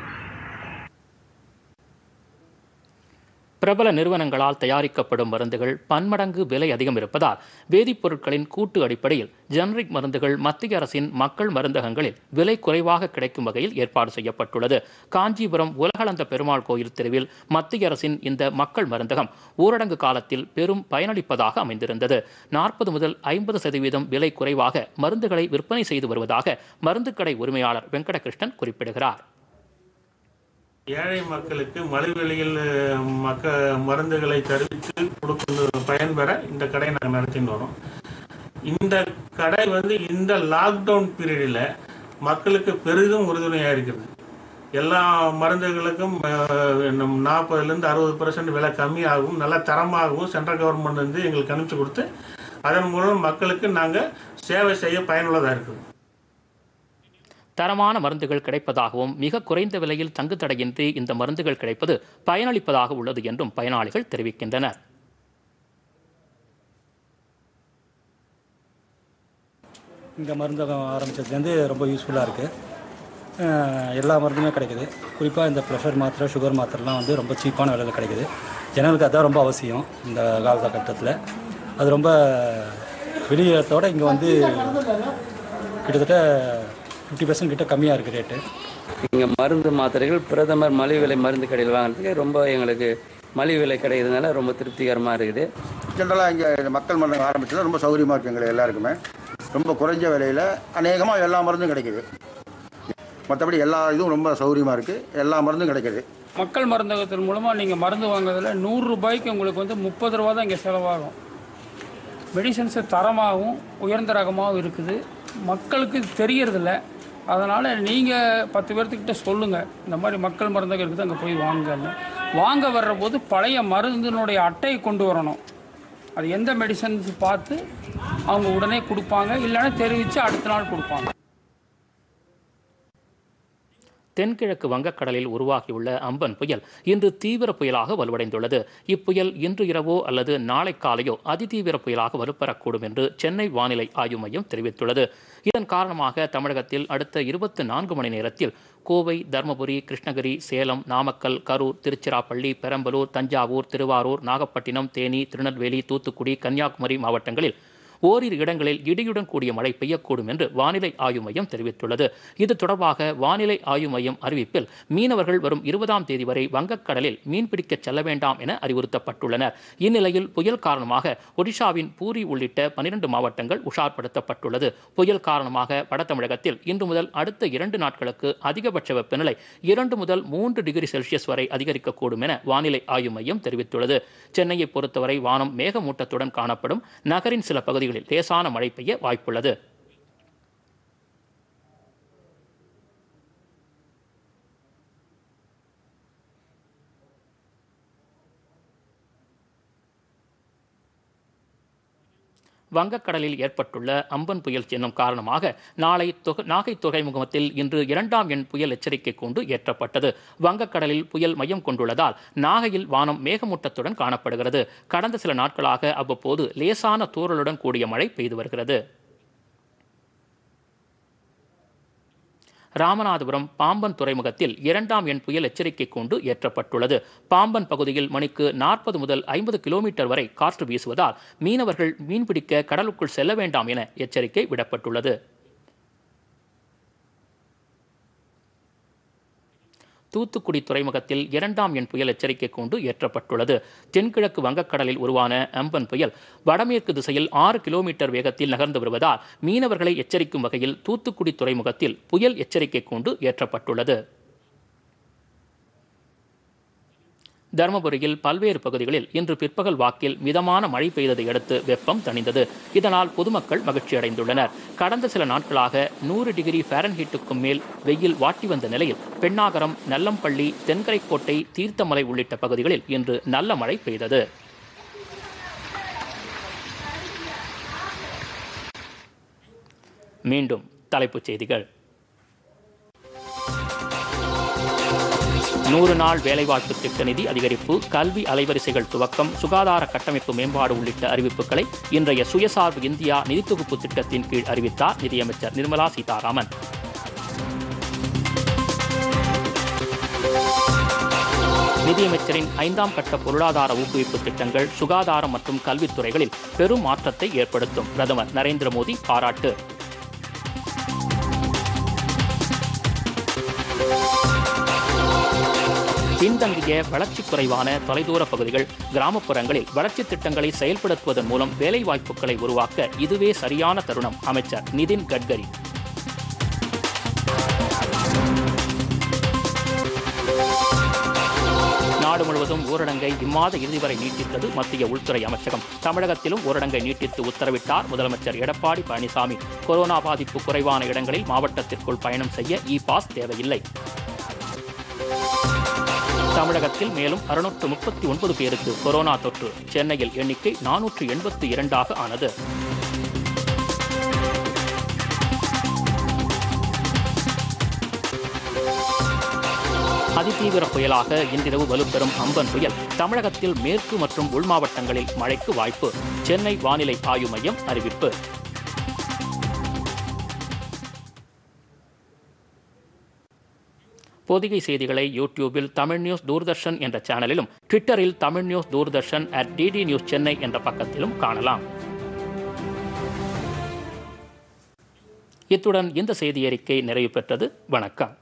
பிரபல நிறுவனங்களால் தயாரிக்கப்படும் மருந்துகள் பன்மடங்கு விலை அதிகம் இருப்பதால் வேதிப்பொருட்களின் கூட்டு அடிப்படையில் ஜெனரிக் மருந்துகள் மத்திய அரசின் மக்கள் மருந்தகங்களில் விலை குறைவாக கிடைக்கும் வகையில் ஏற்பாடு செய்யப்பட்டுள்ளது காஞ்சிபுரம் உலகளந்த பெருமாள் கோயில் தெருவில் மத்திய அரசின் இந்த மக்கள் மருந்தகம் ஊரடங்கு காலத்தில் பெரும் பயனளிப்பதாக அமைந்திருந்தது நாற்பது முதல் ஐம்பது சதவீதம் விலை குறைவாக மருந்துகளை விற்பனை செய்து வருவதாக மருந்துக்கடை உரிமையாளர் வெங்கடகிருஷ்ணன் குறிப்பிடுகிறார் ஏழை மக்களுக்கு மலிவிலையில் மக்க மருந்துகளை தருவித்து கொடுக்கும் பயன்பெற இந்த கடையை நாங்கள் நடத்திட்டு வரோம் இந்த கடை வந்து இந்த லாக்டவுன் பீரியடில் மக்களுக்கு பெரிதும் உறுதுணையாக இருக்கிறது எல்லா மருந்துகளுக்கும் நாற்பதுலேருந்து அறுபது பர்சன்ட் விலை கம்மியாகவும் நல்ல தரமாகவும் சென்ட்ரல் கவர்மெண்ட் வந்து எங்களுக்கு அனுப்பிச்சு கொடுத்து அதன் மூலம் மக்களுக்கு நாங்கள் சேவை செய்ய பயனுள்ளதாக இருக்குது தரமான மருந்துகள் கிடைப்பதாகவும் மிக குறைந்த விலையில் தங்குத்தடையின்றி இந்த மருந்துகள் கிடைப்பது பயனளிப்பதாக உள்ளது என்றும் பயனாளிகள் தெரிவிக்கின்றனர் இந்த மருந்தகம் ஆரம்பித்ததுலேருந்து ரொம்ப யூஸ்ஃபுல்லாக இருக்குது எல்லா மருந்துமே கிடைக்குது குறிப்பாக இந்த ப்ரெஷர் மாத்திரை சுகர் மாத்திரைலாம் வந்து ரொம்ப சீப்பான விலையில் கிடைக்குது ஜனங்களுக்கு அதான் ரொம்ப அவசியம் இந்த காலகட்டத்தில் அது ரொம்ப வெளியத்தோட இங்கே வந்து கிட்டத்தட்ட ஃபிஃப்டி பர்சன்ட் கிட்ட கம்மியாக இருக்குது ரேட்டு இங்கே மருந்து மாத்திரைகள் பிரதமர் மலிவு விலை மருந்து கடையில் வாங்குறதுக்கு ரொம்ப எங்களுக்கு மலிவு விலை கிடைக்கிறதுனால ரொம்ப திருப்திகரமாக இருக்குது ஜென்ரலாக இங்கே மக்கள் மருந்தகம் ஆரம்பிச்சது ரொம்ப சௌகரியமாக இருக்குது எங்களுக்கு எல்லாருக்குமே ரொம்ப குறைஞ்ச விலையில் அநேகமாக எல்லா மருந்தும் கிடைக்குது மற்றபடி எல்லா இதுவும் ரொம்ப சௌகரியமாக இருக்குது எல்லா மருந்தும் கிடைக்குது மக்கள் மருந்தகத்தின் மூலமாக நீங்கள் மருந்து வாங்குறதுல நூறு ரூபாய்க்கு உங்களுக்கு வந்து முப்பது ரூபா தான் இங்கே செலவாகும் மெடிசன்ஸு தரமாகவும் உயர்ந்த ரகமாகவும் இருக்குது மக்களுக்கு இது தெரியறதில்ல அதனால் நீங்கள் பத்து பேர்த்துக்கிட்ட சொல்லுங்கள் இந்த மாதிரி மக்கள் மருந்தகம் இருக்குது அங்கே போய் வாங்குங்கன்னு வாங்க வர்ற போது பழைய மருந்தினுடைய அட்டையை கொண்டு வரணும் அது எந்த மெடிசன்ஸ் பார்த்து அவங்க உடனே கொடுப்பாங்க இல்லைன்னா தெரிவித்து அடுத்த நாள் கொடுப்பாங்க தென்கிழக்கு வங்கக்கடலில் உருவாகியுள்ள அம்பன் புயல் இன்று தீவிர புயலாக வலுவடைந்துள்ளது இப்புயல் இன்று இரவோ அல்லது நாளை காலையோ அதிதீவிர புயலாக வலுப்பெறக்கூடும் என்று சென்னை வானிலை ஆய்வு மையம் தெரிவித்துள்ளது இதன் காரணமாக தமிழகத்தில் அடுத்த இருபத்தி நான்கு மணி நேரத்தில் கோவை தருமபுரி கிருஷ்ணகிரி சேலம் நாமக்கல் கரூர் திருச்சிராப்பள்ளி பெரம்பலூர் தஞ்சாவூர் திருவாரூர் நாகப்பட்டினம் தேனி திருநெல்வேலி தூத்துக்குடி கன்னியாகுமரி மாவட்டங்களில் ஓரிரு இடங்களில் இடியுடன் கூடிய மழை பெய்யக்கூடும் என்று வானிலை ஆய்வு மையம் தெரிவித்துள்ளது இது தொடர்பாக வானிலை ஆய்வு மையம் அறிவிப்பில் மீனவர்கள் வரும் இருபதாம் தேதி வரை வங்கக்கடலில் மீன்பிடிக்க செல்ல வேண்டாம் என அறிவுறுத்தப்பட்டுள்ளனர் இந்நிலையில் புயல் காரணமாக ஒடிஷாவின் பூரி உள்ளிட்ட பனிரெண்டு மாவட்டங்கள் உஷார்படுத்தப்பட்டுள்ளது புயல் காரணமாக வட தமிழகத்தில் இன்று முதல் அடுத்த இரண்டு நாட்களுக்கு அதிகபட்ச வெப்பநிலை இரண்டு முதல் மூன்று டிகிரி செல்சியஸ் வரை அதிகரிக்கக்கூடும் என வானிலை ஆய்வு மையம் தெரிவித்துள்ளது சென்னையை பொறுத்தவரை வானம் மேகமூட்டத்துடன் காணப்படும் நகரின் சில பகுதிகளில் லேசான மழை பெய்ய வாய்ப்புள்ளது வங்கக்கடலில் ஏற்பட்டுள்ள அம்பன் புயல் சின்னம் காரணமாக நாளை தொக நாகை துறைமுகத்தில் இன்று இரண்டாம் எண் புயல் எச்சரிக்கை கூண்டு ஏற்றப்பட்டது வங்கக்கடலில் புயல் மையம் கொண்டுள்ளதால் நாகையில் வானம் மேகமூட்டத்துடன் காணப்படுகிறது கடந்த சில நாட்களாக அவ்வப்போது லேசான தூறலுடன் கூடிய மழை பெய்து வருகிறது ராமநாதபுரம் பாம்பன் துறைமுகத்தில் இரண்டாம் எண் புயல் எச்சரிக்கை கூண்டு ஏற்றப்பட்டுள்ளது பாம்பன் பகுதியில் மணிக்கு நாற்பது முதல் ஐம்பது கிலோமீட்டர் வரை காற்று வீசுவதால் மீனவர்கள் மீன்பிடிக்க கடலுக்குள் செல்ல வேண்டாம் என எச்சரிக்கை விடப்பட்டுள்ளது தூத்துக்குடி துறைமுகத்தில் இரண்டாம் எண் புயல் எச்சரிக்கை கூண்டு ஏற்றப்பட்டுள்ளது தென்கிழக்கு வங்கக்கடலில் உருவான அம்பன் புயல் வடமேற்கு திசையில் ஆறு கிலோமீட்டர் வேகத்தில் நகர்ந்து வருவதால் மீனவர்களை எச்சரிக்கும் வகையில் தூத்துக்குடி துறைமுகத்தில் புயல் எச்சரிக்கை கூண்டு ஏற்றப்பட்டுள்ளது தருமபுரியில் பல்வேறு பகுதிகளில் இன்று பிற்பகல் வாக்கில் மிதமான மழை பெய்ததை அடுத்து வெப்பம் தணிந்தது இதனால் பொதுமக்கள் மகிழ்ச்சியடைந்துள்ளனர் கடந்த சில நாட்களாக நூறு டிகிரி ஃபாரன்ஹீட்டுக்கும் மேல் வெயில் வாட்டி வந்த நிலையில் பெண்ணாகரம் நல்லம்பள்ளி தென்கரைக்கோட்டை தீர்த்தமலை உள்ளிட்ட பகுதிகளில் இன்று நல்ல மழை பெய்தது மீண்டும் தலைப்புச் செய்திகள் நூறு நாள் வேலைவாய்ப்பு திட்ட நிதி அதிகரிப்பு கல்வி அலைவரிசைகள் துவக்கம் சுகாதார கட்டமைப்பு மேம்பாடு உள்ளிட்ட அறிவிப்புகளை இன்றைய சுயசார்பு இந்தியா நிதி தொகுப்பு திட்டத்தின் கீழ் அறிவித்தார் நிதியமைச்சர் நிர்மலா சீதாராமன் நிதியமைச்சரின் ஐந்தாம் கட்ட பொருளாதார ஊக்குவிப்பு திட்டங்கள் சுகாதாரம் மற்றும் கல்வித்துறைகளில் பெரும் மாற்றத்தை ஏற்படுத்தும் பிரதமர் நரேந்திர மோடி பாராட்டு பின்தங்கிய வளர்ச்சி குறைவான தொலைதூர பகுதிகள் கிராமப்புறங்களில் வளர்ச்சி திட்டங்களை செயல்படுத்துவதன் மூலம் வேலைவாய்ப்புகளை உருவாக்க இதுவே சரியான தருணம் அமைச்சர் நிதின் கட்கரி நாடு முழுவதும் ஊரடங்கை இம்மாத இறுதி வரை நீட்டித்தது மத்திய உள்துறை அமைச்சகம் தமிழகத்திலும் ஊரடங்கை நீட்டித்து உத்தரவிட்டார் முதலமைச்சர் எடப்பாடி பழனிசாமி கொரோனா பாதிப்பு குறைவான இடங்களில் மாவட்டத்திற்குள் பயணம் செய்ய இ பாஸ் தேவையில்லை தமிழகத்தில் மேலும் அறுநூற்று முப்பத்தி ஒன்பது பேருக்கு கொரோனா தொற்று சென்னையில் எண்ணிக்கை நானூற்று எண்பத்தி இரண்டாக ஆனது அதிதீவிர புயலாக இன்றிரவு வலுப்பெறும் அம்பன் புயல் தமிழகத்தில் மேற்கு மற்றும் உள் மாவட்டங்களில் மழைக்கு வாய்ப்பு சென்னை வானிலை ஆய்வு மையம் அறிவிப்பு பொதிகை செய்திகளை யூடியூபில் தமிழ் நியூஸ் தூர்தர்ஷன் என்ற சேனலிலும் ட்விட்டரில் Tamil news Doordarshan at DD news Chennai என்ற பக்கத்திலும் காணலாம் இத்துடன் இந்த செய்தி அறிக்கை நிறைவு பெற்றது வணக்கம்